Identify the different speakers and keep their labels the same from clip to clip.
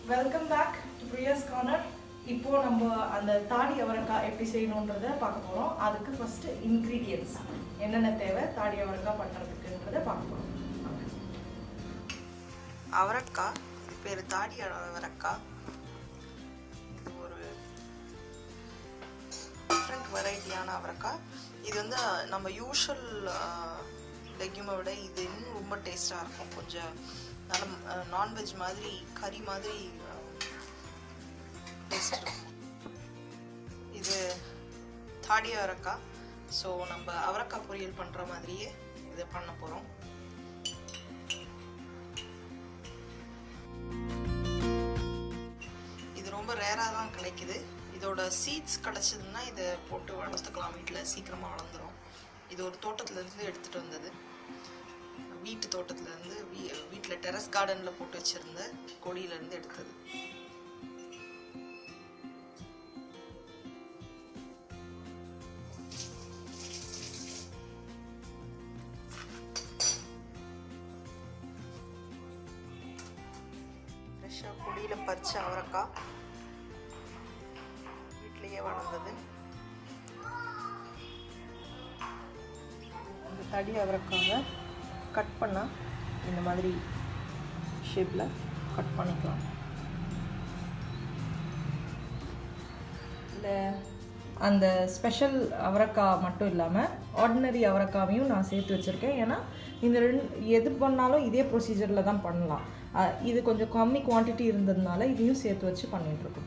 Speaker 1: welcome back to Priya's corner இப்போ நம்ம அந்த தாடி அவரைக்காய் எப்படி செய்யணுன்றத பார்க்க போறோம் அதுக்கு ஃபர்ஸ்ட் இன்க்ரீடியன்ஸ் என்னென்ன தேவை தாடி அவரைக்காய் பண்றதுக்குன்றத பார்க்க போறோம்
Speaker 2: அவரைக்காய் இது பேர் தாடி அவரைக்காய் இது ஒரு டிஃப்ரெண்ட் வெரைட்டியான அவரைக்காய் இது வந்து நம்ம யூஷுவல் லெக்யூமை விட இது இன்னும் ரொம்ப டேஸ்ட்டாக இருக்கும் கொஞ்சம் நல்ல நான்வெஜ் மாதிரி கறி மாதிரி டேஸ்ட் இருக்கும் இது தாடி அவரைக்காய் ஸோ நம்ம அவரைக்காய் பொரியல் பண்ணுற மாதிரியே இதை பண்ண போகிறோம் இது ரொம்ப ரேராக தான் கிடைக்குது இதோட சீட்ஸ் கிடச்சிதுன்னா இதை போட்டு வளர்த்துக்கலாம் வீட்டில் சீக்கிரமாக வளர்ந்துரும் இது ஒரு தோட்டத்துலேருந்து எடுத்துகிட்டு வந்தது வீட்டு தோட்டத்துலேருந்து வீ வீட்டில் டெரஸ் கார்டனில் போட்டு வச்சுருந்த கொடியிலேருந்து எடுத்தது ஃப்ரெஷ்ஷாக கொடியில் பறிச்ச அவரைக்காய் வீட்லேயே வளர்ந்தது
Speaker 1: அந்த தடி அவரைக்காவை கட் பண்ணால் இந்த மாதிரி ஷேப்பில் கட் பண்ணிக்கலாம் இல்லை அந்த ஸ்பெஷல் அவரைக்காய் மட்டும் இல்லாமல் ஆர்டினரி அவரைக்காவையும் நான் சேர்த்து வச்சுருக்கேன் ஏன்னா இந்த ரெண்டு எது பண்ணாலும் இதே ப்ரொசீஜரில் தான் பண்ணலாம் அஹ் இது கொஞ்சம் கம்மி குவான்டிட்டி இருந்ததுனால இதையும் சேர்த்து வச்சு பண்ணிகிட்ருக்கோம்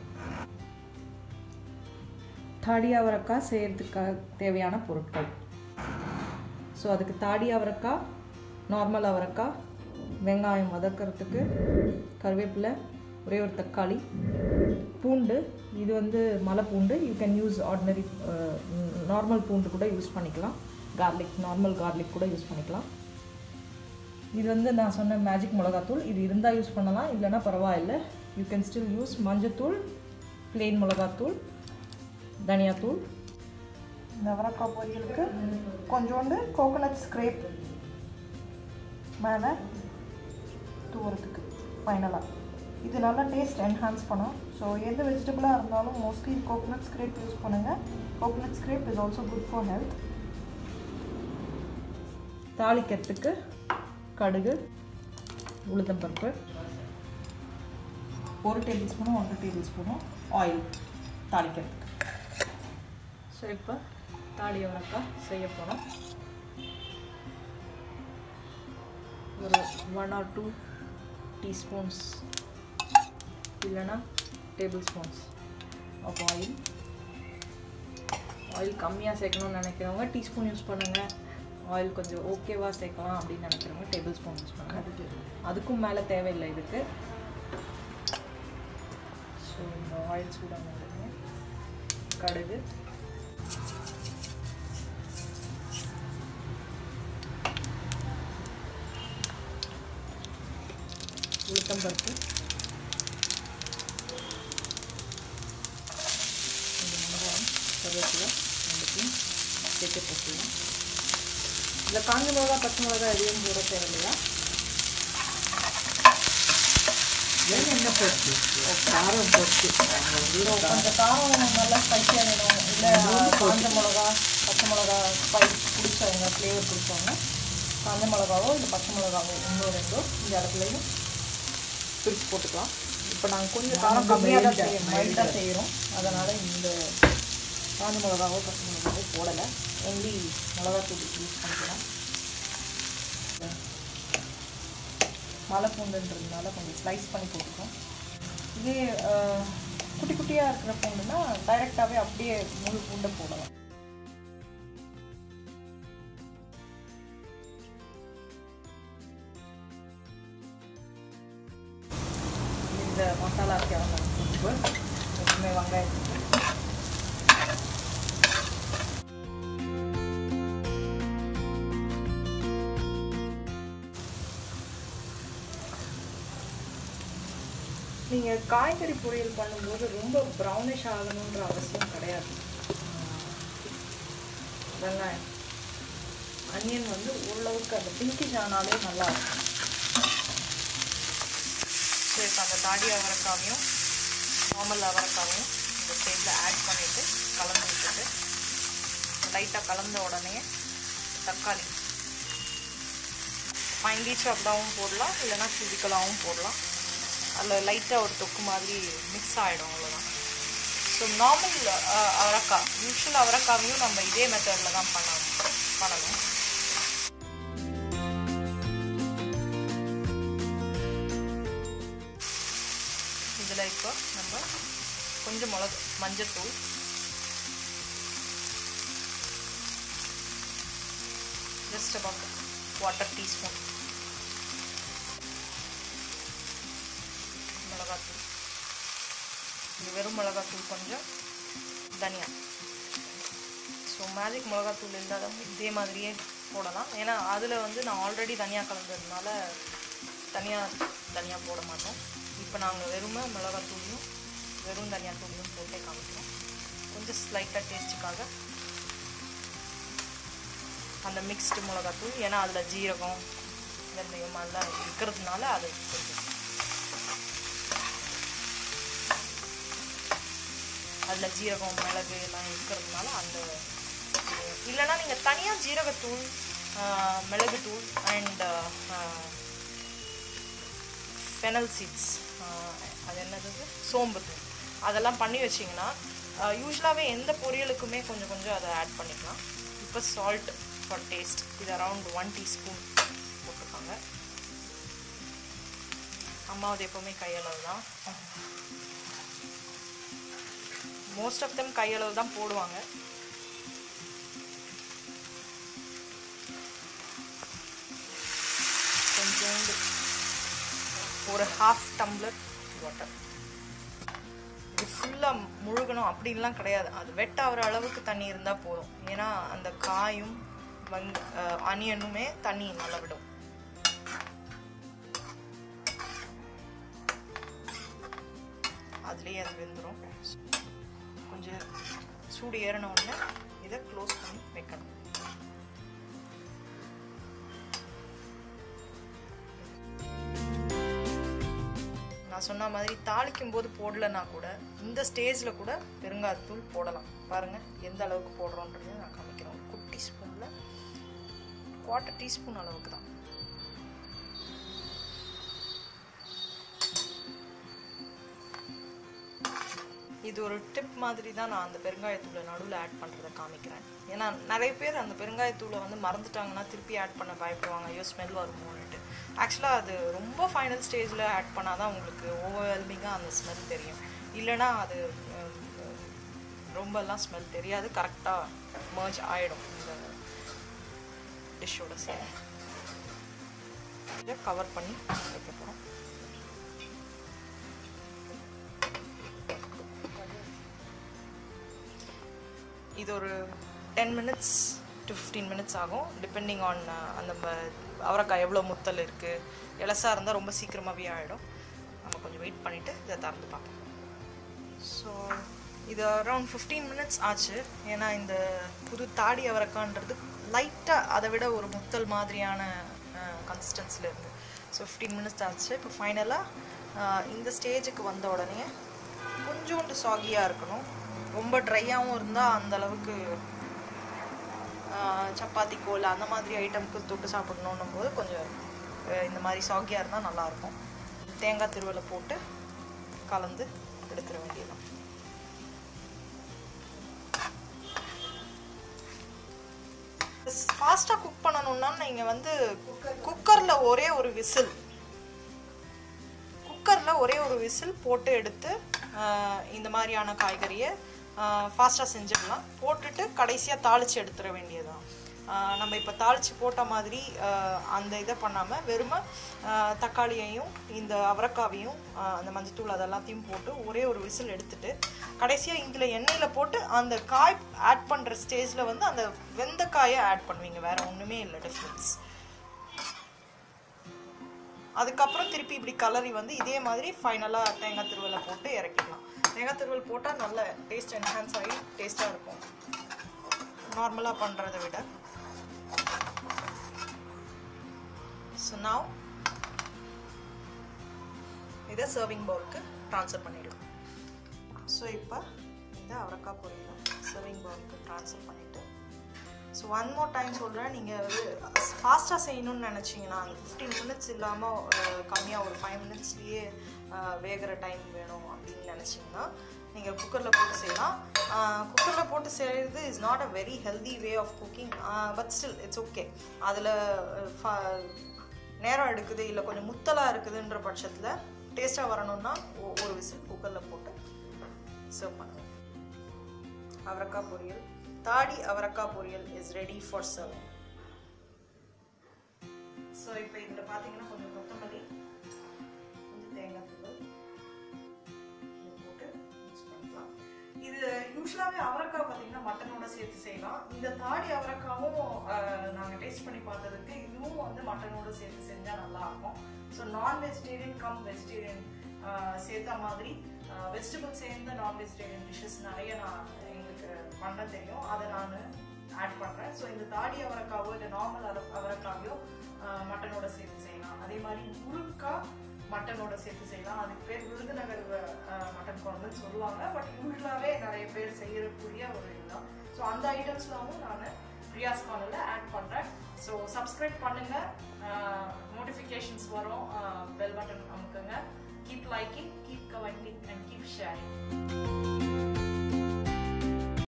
Speaker 1: தாடி அவரைக்காய் செய்கிறதுக்காக தேவையான பொருட்கள் ஸோ அதுக்கு தாடி அவரைக்காய் நார்மல் அவரைக்காய் வெங்காயம் வதக்கிறதுக்கு கருவேப்பிலை ஒரே ஒரு தக்காளி பூண்டு இது வந்து மலை பூண்டு you can use ordinary normal பூண்டு கூட யூஸ் பண்ணிக்கலாம் கார்லிக் நார்மல் கார்லிக் கூட யூஸ் பண்ணிக்கலாம் இது வந்து நான் சொன்ன மேஜிக் மிளகாத்தூள் இது இருந்தால் யூஸ் பண்ணலாம் இல்லைன்னா பரவாயில்லை யூ கேன் ஸ்டில் யூஸ் மஞ்சத்தூள் plain மிளகாத்தூள் தனியாத்தூள் இந்த அவரக்காய் பொரியலுக்கு கொஞ்சோண்டு கோகோனட் ஸ்க்ரேப் மேலே தூரத்துக்கு ஃபைனலாக இது நல்லா டேஸ்ட் என்ஹான்ஸ் பண்ணும் ஸோ எந்த வெஜிடபிளாக இருந்தாலும் மோஸ்ட்லி கோகோனட் ஸ்க்ரேப் யூஸ் பண்ணுங்கள் coconut scrape is also good for health தாளிக்கிறதுக்கு கடுகு உளுத்தம்பருப்பு ஒரு டேபிள் ஸ்பூனும் ஒன்றரை டேபிள் ஸ்பூனும் ஆயில் தாளிக்கிறதுக்கு ஸோ இப்போ தாலி அவரக்காய் செய்ய போகிறோம் ஒரு ஒன் ஆர் டூ டீஸ்பூன்ஸ் இல்லைன்னா table spoons of oil oil கம்மியாக சேர்க்கணும்னு நினைக்கிறவங்க டீஸ்பூன் யூஸ் பண்ணுங்கள் ஆயில் கொஞ்சம் ஓகேவாக சேர்க்கலாம் அப்படின்னு நினைக்கிறவங்க டேபிள் ஸ்பூன் யூஸ் பண்ணுங்கள் அதுக்கும் மேலே தேவையில்லை இதுக்கு ஸோ இந்த ஆயில் சூடாக கடுகு உளுத்தம்பருப்பு கொஞ்சம் வெங்காயம் கருவேப்பிலை ரெண்டுத்தையும் சேர்த்து போட்டுக்கலாம் இதில் காஞ்ச மிளகா பச்சை மிளகா எதையும் போட தேவையில்லையா
Speaker 3: என்ன போச்சு காரம் போச்சு
Speaker 1: கொஞ்சம் காரம் நல்லா ஸ்பைஸியாக வேணும் இல்லை காஞ்ச மிளகா பச்சை மிளகா ஸ்பைஸ் பிடிச்சவங்க ஃப்ளேவர் பிடிச்சவங்க காஞ்ச மிளகாவோ இல்லை பச்சை மிளகாவோ ஒன்றோ ரெண்டோ இந்த இடத்துலையும் பிரித்து போட்டுக்கலாம் இப்போ நாங்கள் கொஞ்சம் காரம் கம்மியாக தான் செய்யணும் மைல்டாக செய்கிறோம் அதனால் இந்த காஞ்ச மிளகாவோ பச்சை மிளகாவோ போடலை ஒன்லி மிளகாத்தூள் யூஸ் பண்ணிக்கலாம் மலை பூண்டுன்றதுனால கொஞ்சம் ஸ்லைஸ் பண்ணி போட்டுக்கோம் இதே அஹ், குட்டி குட்டியாக இருக்கிற பூண்டுனா டைரெக்டாகவே அப்படியே முழு பூண்டை போடலாம் இந்த மசாலா தேவை உப்பு எப்பவுமே வெங்காயத்துக்கு நீங்கள் காய்கறி பொரியல் பண்ணும்போது ரொம்ப ப்ரௌனிஷ் ஆகணுன்ற அவசியம் கிடையாது வெங்காயம் அனியன் வந்து ஓரளவுக்கு அந்த பிங்கிஷ் ஆனாலே நல்லா இருக்கும் ஸோ இப்போ அந்த தாடி அவரைக்காவையும் நார்மல் அவரைக்காவையும் இந்த ஸ்டேஜில் ஆட் பண்ணிவிட்டு கலந்து விட்டுட்டு லைட்டாக கலந்த உடனே தக்காளி ஃபைன்லி சாப்டாகவும் போடலாம் இல்லைன்னா ஃபிசிக்கலாகவும் போடலாம் அதில் லைட்டாக ஒரு தொக்கு மாதிரி மிக்ஸ் ஆகிடும் அவ்வளோதான் ஸோ நார்மல் அவரக்காய் யூஷுவல் அவரக்காவையும் நம்ம இதே மெத்தடில் தான் பண்ணணும் பண்ணணும் இதில் இப்போ நம்ம கொஞ்சம் மிளகு மஞ்சத்தூள் ஜஸ்ட் அபவுட் வாட்டர் டீஸ்பூன் மிளகாத்தூள் இது வெறும் மிளகாத்தூள் கொஞ்சம் தனியா ஸோ மேஜிக் மிளகாத்தூள் இல்லாதவங்க இதே மாதிரியே போடலாம் ஏன்னா அதில் வந்து நான் ஆல்ரெடி தனியாக கலந்ததுனால தனியாக தனியாக போட மாட்டோம் இப்போ நாங்கள் வெறுமை மிளகாத்தூளையும் வெறும் தனியாத்தூளையும் போட்டே காமிக்கிறோம் கொஞ்சம் ஸ்லைட்டாக டேஸ்ட்டுக்காக அந்த மிக்ஸ்டு மிளகாத்தூள் ஏன்னா அதில் ஜீரகம் வெந்தயம் அதெல்லாம் இருக்கிறதுனால அது கொஞ்சம் அதில் ஜீரகம் மிளகு எல்லாம் இருக்கிறதுனால அந்த இல்லைன்னா நீங்கள் தனியாக ஜீரகத்தூள் ஆஹ், மிளகுத்தூள் அண்ட் ஃபெனல் சீட்ஸ் அது என்னது சோம்பு தூள் அதெல்லாம் பண்ணி வச்சிங்கன்னா யூஸ்வலாகவே எந்த பொரியலுக்குமே கொஞ்சம் கொஞ்சம் அதை ஆட் பண்ணிக்கலாம் இப்போ சால்ட் ஃபார் டேஸ்ட் இது அரவுண்ட் ஒன் டீஸ்பூன் போட்டிருக்காங்க அம்மாவது எப்போவுமே கையளவு தான் மோஸ்ட் ஆஃப் தம் கையளவு தான் போடுவாங்க கொஞ்சோண்டு ஒரு ஹாஃப் டம்ளர் வாட்டர் இது ஃபுல்லாக முழுகணும் அப்படின்லாம் கிடையாது அது வெட் ஆகிற அளவுக்கு தண்ணி இருந்தால் போதும் ஏன்னா அந்த காயும் வங் அனியனுமே தண்ணி நல்லா விடும் அதுலேயே அது வெந்துடும் கொஞ்சம் சூடு ஏறின உடனே இதை க்ளோஸ் பண்ணி வைக்கணும் நான் சொன்ன மாதிரி தாளிக்கும் போது போடலன்னா கூட இந்த ஸ்டேஜில் கூட பெருங்காயத்தூள் போடலாம் பாருங்க எந்த அளவுக்கு போடுறோன்றது நான் காமிக்கிறேன் ஒரு குட்டி ஸ்பூனில் குவார்ட்டர் டீஸ்பூன் அளவுக்கு தான் இது ஒரு டிப் மாதிரி தான் நான் அந்த பெருங்காயத்தூளை நடுவில் ஆட் பண்ணுறதை காமிக்கிறேன் ஏன்னா நிறைய பேர் அந்த பெருங்காயத்தூளை வந்து மறந்துட்டாங்கன்னா திருப்பி ஆட் பண்ண பயப்படுவாங்க ஐயோ ஸ்மெல் வருமோன்னுட்டு ஆக்சுவலாக அது ரொம்ப ஃபைனல் ஸ்டேஜில் ஆட் பண்ணால் தான் உங்களுக்கு ஓவர்வெல்மிங்காக அந்த ஸ்மெல் தெரியும் இல்லைன்னா அது அஹ், ரொம்பலாம் ஸ்மெல் தெரியாது கரெக்டாக மர்ஜ் ஆகிடும் இந்த டிஷ்ஷோட சேர்ந்து இதை கவர் பண்ணி வைக்க போகிறோம் இது ஒரு ten minutes to fifteen minutes ஆகும் டிபெண்டிங் ஆன் அந்த ம- அவரைக்காய் எவ்வளோ முத்தல் இருக்குது இலசா இருந்தால் ரொம்ப சீக்கிரமாகவே ஆகிடும் நம்ம கொஞ்சம் வெயிட் பண்ணிவிட்டு இதை திறந்து பார்ப்போம் ஸோ இது அரௌண்ட் ஃபிஃப்டீன் மினிட்ஸ் ஆச்சு ஏன்னா இந்த புது தாடி அவரைக்கான்றது லைட்டாக அதை விட ஒரு முத்தல் மாதிரியான கன்சிஸ்டன்சியில் இருந்து ஸோ ஃபிஃப்டீன் மினிட்ஸ் ஆச்சு இப்போ ஃபைனலாக இந்த ஸ்டேஜுக்கு வந்த உடனே கொஞ்சோண்டு சாகியாக இருக்கணும் ரொம்ப ட்ரையாகவும் இருந்தால் அந்த அளவுக்கு ஆஹ், சப்பாத்தி கோல் அந்த மாதிரி ஐட்டம்க்கு தொட்டு சாப்பிடணுன்னும் போது கொஞ்சம் அஹ், இந்த மாதிரி சாகியாக இருந்தால் நல்லாயிருக்கும் தேங்காய் திருவலை போட்டு கலந்து எடுத்துட வேண்டியதுதான் ஃபாஸ்ட்டாக குக் பண்ணணும்னா நீங்கள் வந்து குக்கரில் ஒரே ஒரு விசில் குக்கரில் ஒரே ஒரு விசில் போட்டு எடுத்து ஆஹ், இந்த மாதிரியான காய்கறியை ஃபாஸ்ட்டாக செஞ்சிடலாம் போட்டுட்டு கடைசியாக தாளித்து எடுத்துட வேண்டியதுதான் ஆஹ், நம்ம இப்போ தாளித்து போட்ட மாதிரி ஆஹ், அந்த இதை பண்ணாமல் வெறும ஆஹ், தக்காளியையும் இந்த அவரைக்காவையும் ஆஹ், அந்த மஞ்சத்தூள் அதெல்லாத்தையும் போட்டு ஒரே ஒரு விசில் எடுத்துட்டு கடைசியாக இதில் எண்ணெயில் போட்டு அந்த காய் ஆட் பண்ணுற ஸ்டேஜில் வந்து அந்த வெந்த காயை ஆட் பண்ணுவீங்க வேறு ஒன்றுமே இல்லை டிஃப்ரென்ஸ் அதுக்கப்புறம் திருப்பி இப்படி கலரி வந்து இதே மாதிரி ஃபைனலாக தேங்காய் திருவலை போட்டு இறக்கிடலாம் தேங்காய் திருவல் போட்டால் நல்ல டேஸ்ட் என்ஹான்ஸ் ஆகி டேஸ்ட்டாக இருக்கும் நார்மலாக பண்ணுறதை விட ஸோ now
Speaker 2: இதை சர்விங் பவுலுக்கு ட்ரான்ஸ்ஃபர் பண்ணிவிடுவோம் ஸோ இப்போ இந்த அவரைக்காய் பொரியலை சர்விங் பவுலுக்கு ட்ரான்ஸ்ஃபர் பண்ணிவிட்டு ஸோ ஒன் மோர் டைம் சொல்கிறேன் நீங்கள் வந்து ஃபாஸ்ட்டாக செய்யணும்னு நினச்சிங்கன்னா அந்த ஃபிஃப்டீன் மினிட்ஸ் இல்லாமல் கம்மியாக ஒரு ஃபைவ் மினிட்ஸ்லேயே வேகிற டைம் வேணும் அப்படின்னு நினச்சிங்கன்னா நீங்கள் குக்கரில் போட்டு செய்யலாம் குக்கரில் போட்டு செய்கிறது is not a very healthy way of cooking but still it's okay அதில் நேரம் எடுக்குது இல்லை கொஞ்சம் முத்தலாக இருக்குதுன்ற பட்சத்தில் டேஸ்ட்டாக வரணும்னா ஒ- ஒரு விசில் குக்கரில் போட்டு சர்வ் பண்ணுங்க அவரக்காய் பொரியல் தாடி அவரக்காய் பொரியல் is ready for serving so இப்போ இதில் பார்த்தீங்கன்னா கொஞ்சம் கொத்தமல்லி கொஞ்சம் தேங்காய் தூள் இது போட்டு மிக்ஸ் பண்ணிக்கலாம் இது யூஸ்வலாகவே அவரக்காய் பார்த்தீங்கன்னா மட்டனோட சேர்த்து செய்யலாம் இந்த தாடி அவரக்காவும் நாங்கள் டேஸ்ட் பண்ணி பார்த்ததுக்கு இதுவும் வந்து மட்டனோட சேர்த்து செஞ்சால் நல்லா இருக்கும் ஸோ நான் வெஜிடேரியன் கம் வெஜிடேரியன் சேர்த்த மாதிரி வெஜிடபிள் சேர்ந்த நான் வெஜிடேரியன் டிஷ்ஷஸ் நிறைய நான் எங்களுக்கு பண்ண தெரியும் அதை நான் ஆட் பண்ணுறேன் ஸோ இந்த தாடி அவரைக்காவோ இல்லை நார்மல் அவர அவரைக்காவையோ மட்டனோட சேர்த்து செய்யலாம் அதே மாதிரி முருக்காய் மட்டனோட சேர்த்து செய்யலாம் அதுக்கு பேர் விருதுநகர் அஹ், மட்டன் குழம்புன்னு சொல்லுவாங்க பட் யூஸ்வலாகவே நிறைய பேர் செய்யக்கூடிய ஒரு இதுதான் ஸோ அந்த ஐட்டம்ஸ்லாமும் நான் ரியாஸ் காலில் ஆட் பண்ணுறேன் ஸோ சப்ஸ்கிரைப் பண்ணுங்கள் நோட்டிஃபிகேஷன்ஸ் வரும் பெல் பட்டன் அமுக்குங்க keep liking keep commenting and keep sharing